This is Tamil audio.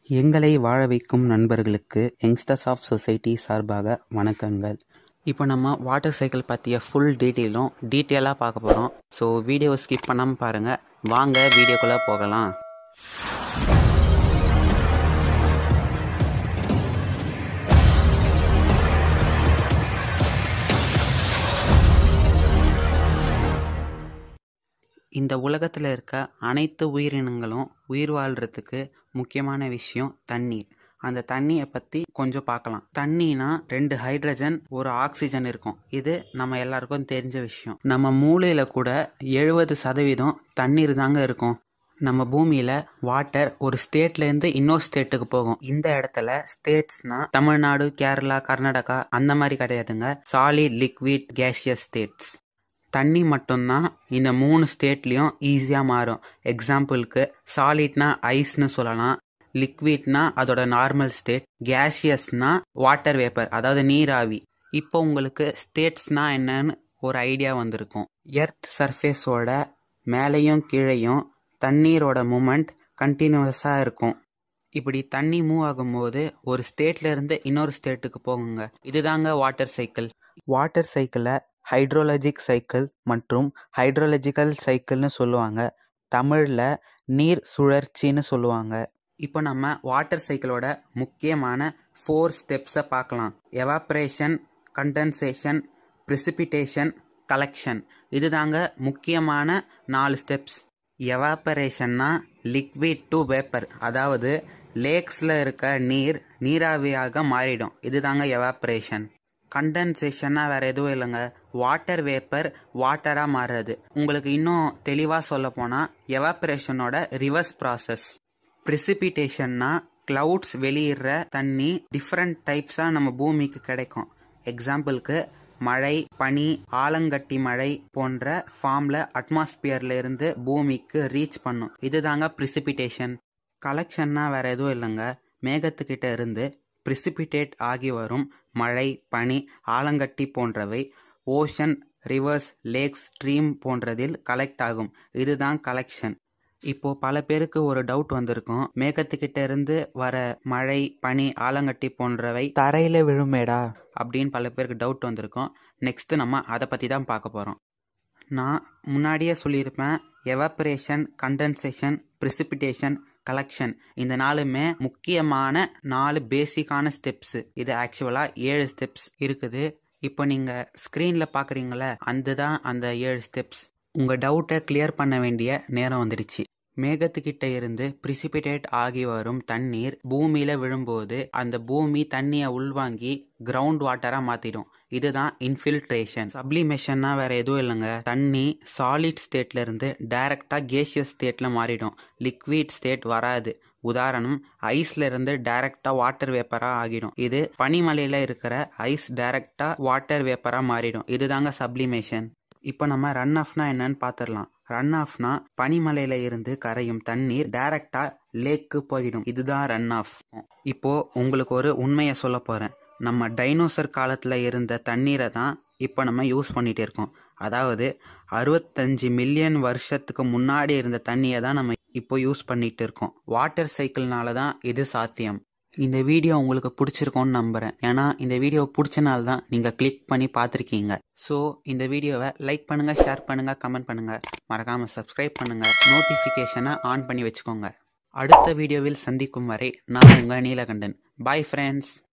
எங்களை வாழ வைக்கும் நண்பர்களுக்கு யங்ஸ்டர்ஸ் ஆஃப் சொசைட்டி சார்பாக வணக்கங்கள் இப்போ நம்ம வாட்டர் சைக்கிள் பற்றிய ஃபுல் டீட்டெயிலும் டீட்டெயிலாக பார்க்க போகிறோம் ஸோ வீடியோவை ஸ்கிப் பண்ணாமல் பாருங்கள் வாங்க வீடியோக்குள்ளே போகலாம் இந்த உலகத்தில் இருக்க அனைத்து உயிரினங்களும் உயிர் வாழ்கிறதுக்கு முக்கியமான விஷயம் தண்ணீர் அந்த தண்ணியை பற்றி கொஞ்சம் பார்க்கலாம் தண்ணினா ரெண்டு ஹைட்ரஜன் ஒரு ஆக்சிஜன் இருக்கும் இது நம்ம எல்லாருக்கும் தெரிஞ்ச விஷயம் நம்ம மூளையில் கூட எழுபது சதவீதம் தண்ணீர் தாங்க இருக்கும் நம்ம பூமியில் வாட்டர் ஒரு ஸ்டேட்லேருந்து இன்னொரு ஸ்டேட்டுக்கு போகும் இந்த இடத்துல ஸ்டேட்ஸ்னா தமிழ்நாடு கேரளா கர்நாடகா அந்த மாதிரி கிடையாதுங்க சாலிட் லிக்விட் கேஷியஸ் ஸ்டேட்ஸ் தண்ணி மட்டும்தான் இந்த மூணு ஸ்டேட்லேயும் ஈஸியாக மாறும் எக்ஸாம்பிளுக்கு சாலிட்னா ஐஸ்னு சொல்லலாம் லிக்விட்னா அதோட நார்மல் ஸ்டேட் கேஷியஸ்னா வாட்டர் வேப்பர் அதாவது நீராவி இப்போ உங்களுக்கு ஸ்டேட்ஸ்னா என்னன்னு ஒரு ஐடியா வந்திருக்கும் எர்த் சர்ஃபேஸோட மேலேயும் கீழேயும் தண்ணீரோட மூமெண்ட் கண்டினியூஸாக இருக்கும் இப்படி தண்ணி மூவ் ஆகும்போது ஒரு ஸ்டேட்ல இருந்து இன்னொரு ஸ்டேட்டுக்கு போகுங்க இதுதாங்க வாட்டர் சைக்கிள் வாட்டர் சைக்கிளை ஹைட்ரோலஜிக் சைக்கிள் மற்றும் ஹைட்ரோலஜிக்கல் சைக்கிள்னு சொல்லுவாங்க தமிழில் நீர் சுழற்சின்னு சொல்லுவாங்க இப்போ நம்ம வாட்டர் சைக்கிளோட முக்கியமான ஃபோர் ஸ்டெப்ஸை பார்க்கலாம் எவாப்ரேஷன் கண்டென்சேஷன் ப்ரிசிபிடேஷன் கலெக்ஷன் இதுதாங்க முக்கியமான நாலு ஸ்டெப்ஸ் எவாப்பரேஷன்னா லிக்விட் டு வேப்பர் அதாவது லேக்ஸில் இருக்க நீர் நீராவியாக மாறிடும் இதுதாங்க எவாப்ரேஷன் கண்டென்சேஷன்னா வேறு எதுவும் இல்லைங்க வாட்டர் வேப்பர் வாட்டராக மாறுறது உங்களுக்கு இன்னும் தெளிவாக சொல்ல போனால் எவாப்ரேஷனோட ரிவர்ஸ் ப்ராசஸ் ப்ரிசிபிடேஷன்னா க்ளவுட்ஸ் வெளியிடுற தண்ணி டிஃப்ரெண்ட் டைப்ஸாக நம்ம பூமிக்கு கிடைக்கும் எக்ஸாம்பிளுக்கு மழை பனி ஆலங்கட்டி மழை போன்ற ஃபார்மில் அட்மாஸ்பியர்ல இருந்து பூமிக்கு ரீச் பண்ணும் இதுதாங்க ப்ரிசிபிடேஷன் கலெக்ஷன்னா வேற எதுவும் இல்லைங்க மேகத்துக்கிட்ட இருந்து ப்ரிசிபிடேட் ஆகி வரும் மழை பனி ஆலங்கட்டி போன்றவை ஓஷன் ரிவர்ஸ் லேக்ஸ் ஸ்ட்ரீம் போன்றதில் கலெக்ட் ஆகும் இதுதான் கலெக்ஷன் இப்போ பல பேருக்கு ஒரு டவுட் வந்திருக்கும் மேகத்துக்கிட்ட இருந்து வர மழை பனி ஆலங்கட்டி போன்றவை தரையில விழுமேடா அப்படின்னு பல பேருக்கு டவுட் வந்திருக்கும் நெக்ஸ்ட் நம்ம அதை பற்றி தான் பார்க்க போகிறோம் நான் முன்னாடியே சொல்லியிருப்பேன் எவாப்பரேஷன் கண்டென்சேஷன் ப்ரிசிபிடேஷன் கலெக்ஷன் இந்த நாலுமே முக்கியமான நாலு பேசிக்கான ஸ்டெப்ஸ் இது ஆக்சுவலாக ஏழு ஸ்டெப்ஸ் இருக்குது இப்போ நீங்கள் ஸ்க்ரீனில் பார்க்குறீங்களே அந்த தான் அந்த ஏழு ஸ்டெப்ஸ் உங்கள் டவுட்டை கிளியர் பண்ண வேண்டிய நேரம் வந்துடுச்சு மேகத்துக்கிட்ட இருந்து பிரிசிபிடேட் ஆகி வரும் தண்ணீர் பூமியில விழும்போது அந்த பூமி தண்ணியை உள்வாங்கி கிரவுண்ட் வாட்டரா மாத்திடும் இதுதான் இன்ஃபில்ட்ரேஷன் சப்ளிமேஷன்னா வேற எதுவும் இல்லைங்க தண்ணி சாலிட் ஸ்டேட்ல இருந்து டைரக்டா கேஷியஸ் ஸ்டேட்ல மாறிடும் லிக்விட் ஸ்டேட் வராது உதாரணம் ஐஸ்ல இருந்து டைரக்டா வாட்டர் வேப்பரா ஆகிடும் இது பனிமலையில இருக்கிற ஐஸ் டைரக்டா வாட்டர் வேப்பரா மாறிடும் இதுதாங்க சப்ளிமேஷன் இப்போ நம்ம ரன் ஆஃப்னா என்னன்னு பார்த்துடலாம் ரன் ஆஃப்னா பனிமலையில இருந்து கரையும் தண்ணீர் டைரக்டா லேக்கு போயிடும் இதுதான் ரன் ஆஃப் இப்போ உங்களுக்கு ஒரு உண்மையை சொல்ல போறேன் நம்ம டைனோசர் காலத்துல இருந்த தண்ணீரை தான் இப்போ நம்ம யூஸ் பண்ணிட்டு இருக்கோம் அதாவது அறுபத்தஞ்சு மில்லியன் வருஷத்துக்கு முன்னாடி இருந்த தண்ணியை தான் நம்ம இப்போ யூஸ் பண்ணிட்டு இருக்கோம் வாட்டர் சைக்கிள்னால தான் இது சாத்தியம் இந்த வீடியோ உங்களுக்கு பிடிச்சிருக்கோன்னு நம்புகிறேன் ஏன்னா இந்த வீடியோ பிடிச்சனால தான் நீங்கள் கிளிக் பண்ணி பார்த்துருக்கீங்க ஸோ இந்த வீடியோவை லைக் பண்ணுங்கள் ஷேர் பண்ணுங்கள் கமெண்ட் பண்ணுங்கள் மறக்காமல் சப்ஸ்கிரைப் பண்ணுங்கள் நோட்டிஃபிகேஷனை ஆன் பண்ணி வச்சுக்கோங்க அடுத்த வீடியோவில் சந்திக்கும் வரை நான் உங்கள் நீலகண்டன் பாய் ஃப்ரெண்ட்ஸ்